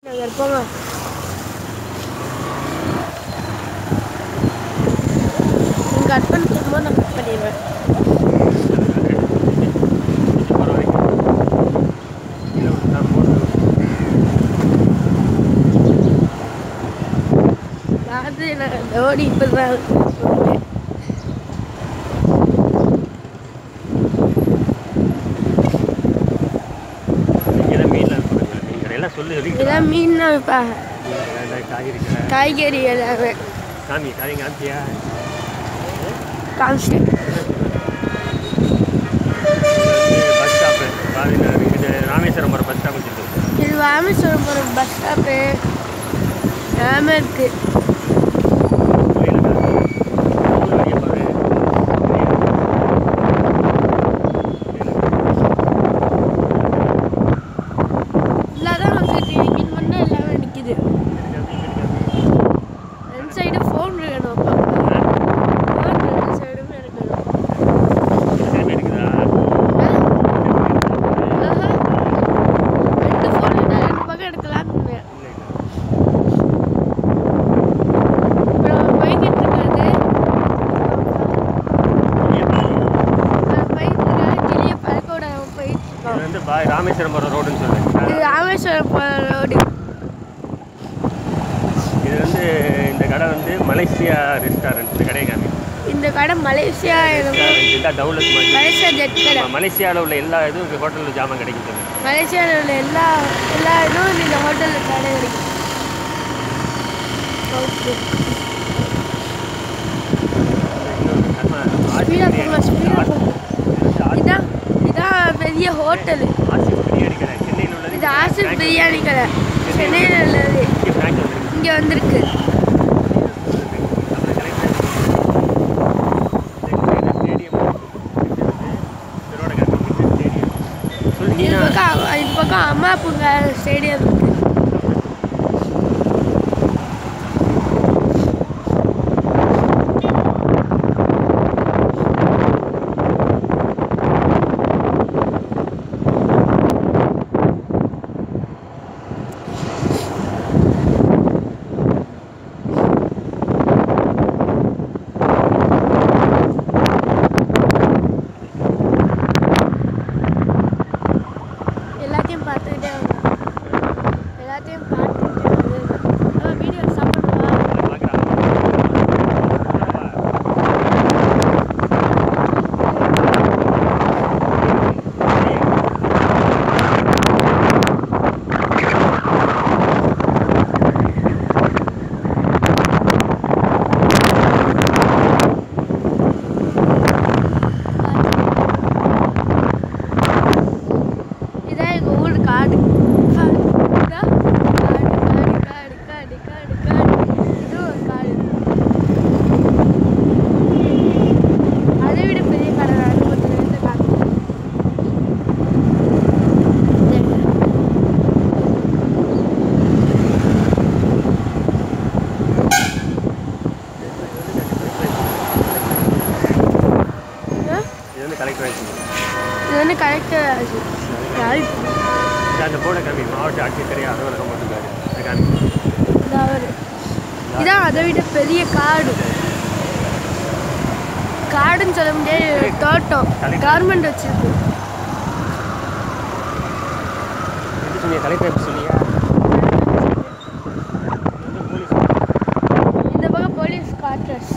நகர் போங்க நீங்கள் கட் பண்ண சொல்லும்போது நான் கட் பண்ணிடுவேன் அது நான் ஓடி இப்போ தான் எல்லாம் சொல்லு இதெல்லாம் மீன் தான் விற்பாங்க காய்கறி கடை காய்கறி எல்லாமே சாமி காய்கறி காமிச்சியா காமிச்சிட்டேன் பஸ் ஸ்டாப்பு இது ராமேஸ்வரம் போகிற பஸ் ஸ்டாப் வச்சுருக்கோம் இது ராமேஸ்வரம் போகிற பஸ் ஸ்டாப்பு எல்லாமே இருக்குது இல்லாதான் வச்சுட்டு இங்கே மட்டும் எல்லாமே நிற்கிது ரெண்டு சைடு ஃபோன் இருக்கணும் ஃபோன் ரெண்டு சைடுமே இருக்கணும் ஆஹா. ரெண்டு ஃபோன் ரெண்டு பக்கம் எடுக்கலாம்னு அப்புறம் போய்கிட்டு இருக்காது போயிட்டு இருக்காது கிளியை பறக்க விடாம போயிட்டு இருக்கோம் இது வந்து பாய் ராமேஸ்வரம் போகிற ரோடுன்னு இது சொல்லுவேன் ராமேஸ்வரம் போகிற ரோடு இது வந்து இந்த கடை வந்து மலேசியா ரெஸ்டாரண்ட் இந்த கடையை காமி இந்த கடை மலேசியா என்னமோ இதுதான் டவுலத் மாதிரி மலேசியா ஜெட் கடை மலேசியாவில் உள்ள எல்லா இதுவும் ஹோட்டலில் ஜாமான் கிடைக்கும் சொல்லு மலேசியாவில் உள்ள எல்லா எல்லா இதுவும் இந்த ஹோட்டலில் கடை கிடைக்கும் ஓகே ஸ்பீடாக போங்க ஸ்பீடாக போங்க இதான் இதான் பெரிய ஹோட்டலு ஆசிப் பிரியாணி கடை சென்னையில் உள்ளது இது ஆசிப் பிரியாணி கடை சென்னையில் உள்ளது இங்கே பிரான்ச் வந்துருக்கு இங்கே வந்திருக்கு இது பக்கம் இது பக்கம் அம்மா பூங்கா ஸ்டேடியம் இருக்கு எல்லாத்தையும் பார்த்துக்கிட்டே வந்தோம் எல்லாத்தையும் பார்த்துக்கிட்டே வந்து வீடியோ சாப்பிடுவா இதான் எங்கள் ஊர் காடு காடு இதா? காடு காடு காடு காடு காடு காடு இது ஒரு காடு அதை விட பெரிய கடை நான் கொஞ்சம் நேரத்தை காட்டுறேன் ஆ? இது வந்து கலெக்டர் ஆயிடுச்சு இது வந்து கலெக்டர் ஆச்சு யாரு இது அந்த போர்டை காமி மாவட்ட ஆட்சியர் அலுவலகம் போட்டுருக்காரு அதை காமி இது அவரு இதான் அதை விட பெரிய காடு காடுன்னு சொல்ல முடியாது தோட்டம் கவர்மெண்ட் வச்சிருக்கு எப்படி சொன்னியா கலெக்டர் எப்படி சொன்னியா போலீஸ் இந்த பக்கம் police quarters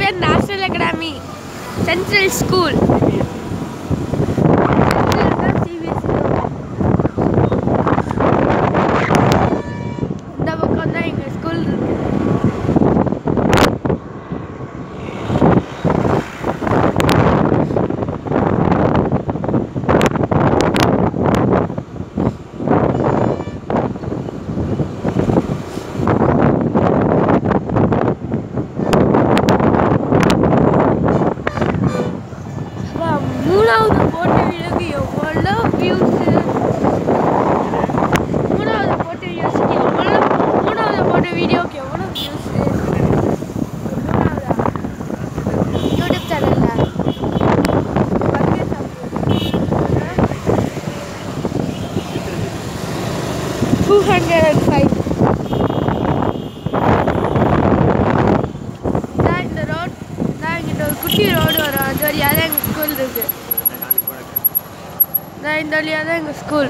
Xavier National Academy Central School இந்த பக்கம் தான் எங்கள் ஸ்கூல் இருக்கு அப்பா, மூணாவது போட்ட வீடியோக்கு எவ்வளோ வியூஸ் மூணாவது போட்ட வீடியோஸ்க்கு எவ்வளோ மூணாவது போட்ட வீடியோக்கு எவ்வளோ வியூஸ் யூடியூப் சேனலில் டூ ஹண்ட்ரட் அண்ட் ஃபைவ் இந்த ரோட் நான் இங்கிட்ட ஒரு குட்டி ரோடு வரும் அது வழியாக தான் எங்கள் ஸ்கூல் இருக்கு நான் இந்த வழியாக தான் எங்கள் ஸ்கூல்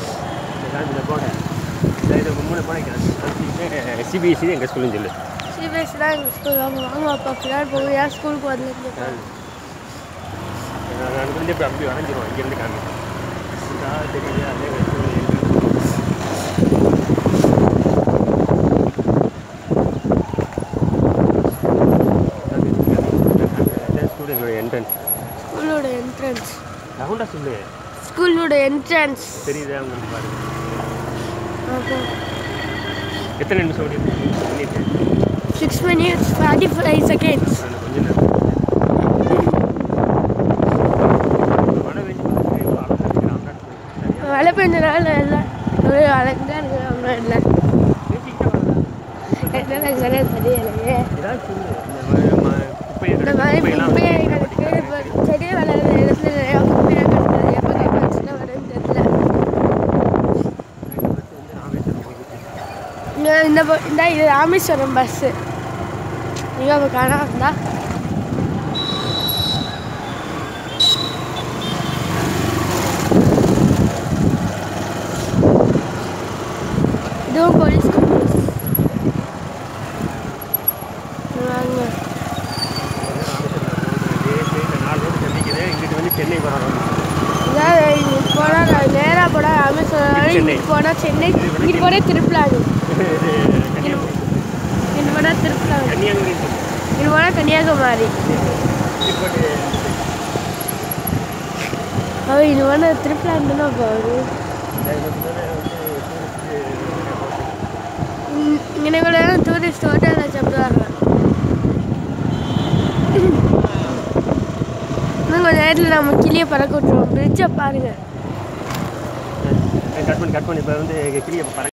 சிபிஎஸ்சி எங்கள் ஸ்கூலும் சொல்லு சிபிஎஸ்சி தான் எங்கள் ஸ்கூல் வாங்க வாங்க அப்பா பிள்ளையார் போகும் ஏன் ஸ்கூலுக்கு வரல நான் வந்து இப்போ அப்படி வரைஞ்சிருவோம் இங்கேருந்து காமி தெரியுது அதே எங்கள் ஸ்கூல் ஸ்டூடெங்களோட என்ட்ரன்ஸ் ஸ்கூலோட என்ட்ரன்ஸ் ரவுண்டாக சொல்லு ஸ்கூலோட என்ட்ரன்ஸ் தெரியுதா உங்களுக்கு பாருங்க அப்போ எத்தனை நிமிஷம் ஓடி பண்ணிட்டு six minutes forty five seconds நான் கொஞ்சம் நேரம் மழை பெஞ்சு எவ்வளோ அழகாக இருக்கிறாங்க மழை பெஞ்சனால இல்லை ஒரு அழகு தான் இருக்குது அவங்க இல்லை என்ன சரியா தெரியலையே ஏதாவது சொல்லு இந்த மாதிரி ம- குப்பையை இந்த கிடக்கு, மாதிரி குப்பையெல்லாம் குப்பையை வந்து கிடக்கு இப்போ செடி வளர்கிற இடத்துல நிறையா குப்பையை கிடக்குது எப்போ கைப்பற்றினா வரும்னு தெரியல இங்க இந்த ப- இந்த இது ராமேஸ்வரம் பஸ்ஸு இங்கே இப்போ காணா இருந்தா இதுவும் போலீஸ் பஸ் வாங்க நாலு ரோடு சந்திக்குது இங்கிட்டு வந்து சென்னை போகிறோம் இதான் இங்கிட்டு போனால் நான் நேராக போனால் ராமேஸ்வரம் சென்னை. இங்கிட்டு போனால் சென்னை இங்கிட்டு போனால் திருப்பலாங்க கன்னியாகுமரி இங்கிட்டு போனால் திருப்பலாங்க கன்னியாகுமரி இங்கிட்டு போனால் கன்னியாகுமரி திருப்பதி அவ இது போனால் திருப்பலாங்க தானே போகுது இங்கே கூட டூரிஸ்ட் ஹோட்டலில் சாப்பிடுவாங்க இன்னும் கொஞ்சம் நேரத்தில் நம்ம கிளியை பறக்க விட்டுருவோம் பிரிட்ஜை பாருங்கள் கட் பண்ணி கட் பண்ணி இப்போ வந்து கிளியை பறக்க